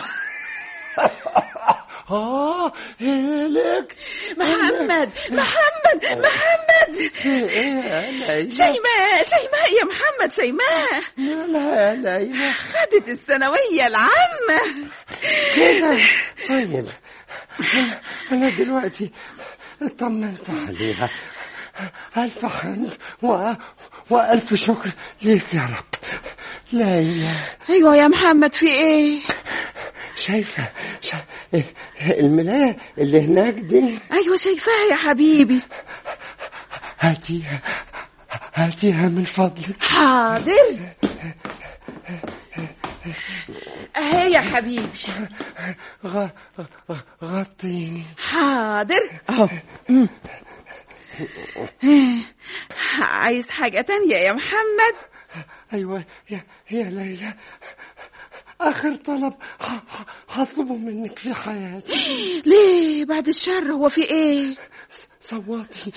آه هلكت محمد محمد محمد ليلى شيماء شيماء يا محمد شيماء مالها يا ليلى خدت الثانوية العامة كده طيب أنا, أنا دلوقتي اطمنت عليها ألف حمد و... وألف شكر ليك يا رب ليلى ايوه يا محمد في ايه شايفة شا... الملاية اللي هناك دي ايوه شايفاها يا حبيبي هاتيها هاتيها من فضلك حاضر اهي يا حبيبي غ... غ... غطيني حاضر اهو عايز حاجة تانية يا محمد أيوة يا, يا ليلى آخر طلب ه- ه- هطلبه منك في حياتي ليه بعد الشر هو في ايه صواتي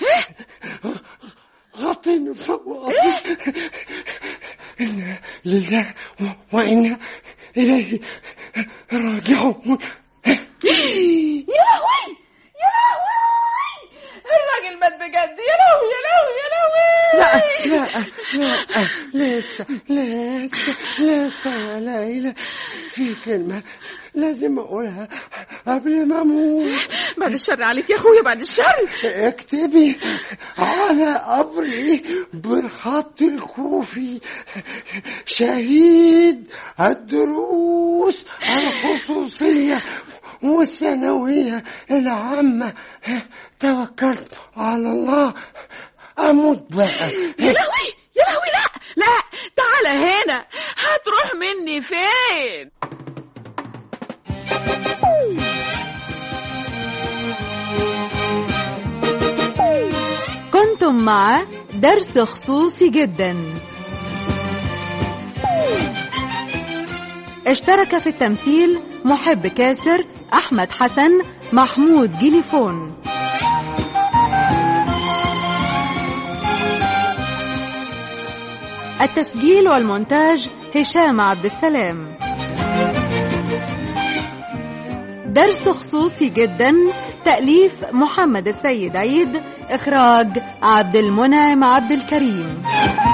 غطيني بصواتي إنا لله و- وإنا إليه راجعون يا لهوي يا لهوي الراجل مات بجد يا لهوي يا لهوي يا لهوي لا لا لا لسه لسه لسه يا ليلى في كلمة لازم أقولها قبل ما أموت بعد الشر عليك يا اخويا بعد الشر اكتبي على قبري بالخط الكوفي شهيد الدروس الخصوصية والثانوية العامة توكلت على الله أموت بقى يا لهوي يا لهوي لا لا تعال هنا هتروح مني فين كنتم مع درس خصوصي جدا اشترك في التمثيل محب كاسر أحمد حسن محمود جيليفون التسجيل والمونتاج هشام عبد السلام درس خصوصي جدا تأليف محمد السيد عيد إخراج عبد المنعم عبد الكريم